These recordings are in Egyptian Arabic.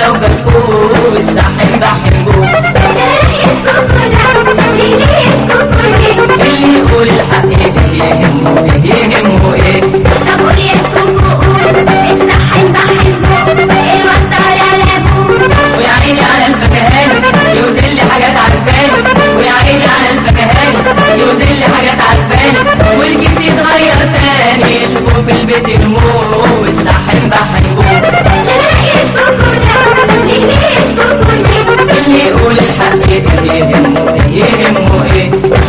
لو فكوه السحن بحبه اللي يقول الحق ايه يهمه ايه يهمه ايه ويا عيني على الفكهاني يوزن لي حاجات عجباني ويا عيني على الفكهاني يوزن لي حاجات عجباني والكيس يتغير تاني شوفوا في البيت يرموه والسحن بحبه اللي يقول الحق ايه يهمه ايه يهمه ايه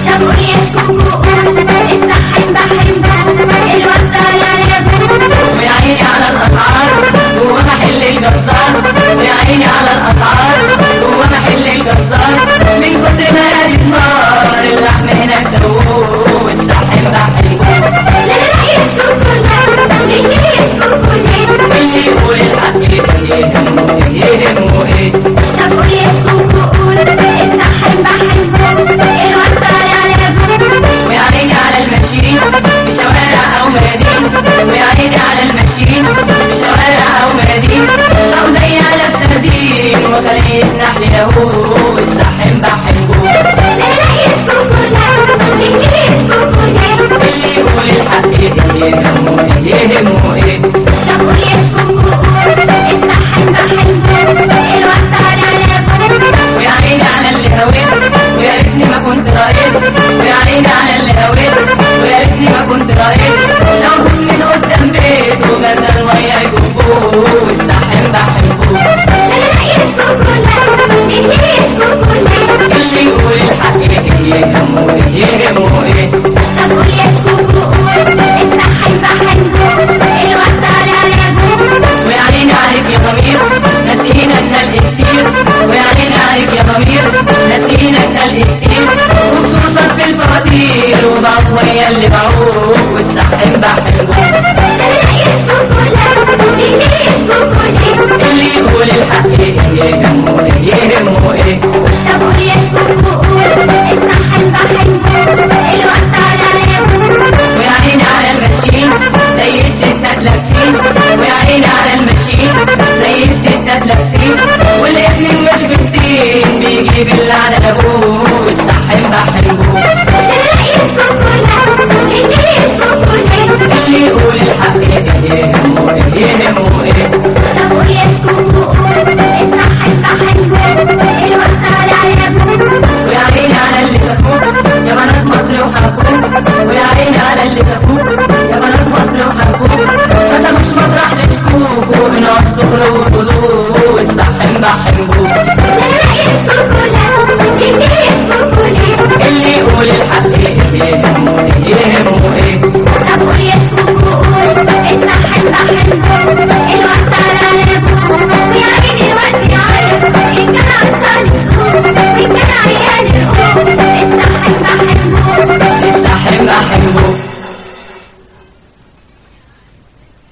ويا عيني على الاسعار جوه محل الجزار ويا عيني على الاسعار جوه محل الجزار من كتر ما قالت نار اللحم هناك سووه والسحن بحبه اللي يقول الحق ايه يهمه ايه يهمه ايه ويا عيني على الماشيين بشوارع او ميادين ويا عيني على الماشيين بشوارع او ميادين او زي على سردين وخلية نحل يهوه والسحن بحبه اللي يقول الحق ايه يهمه ايه يهمه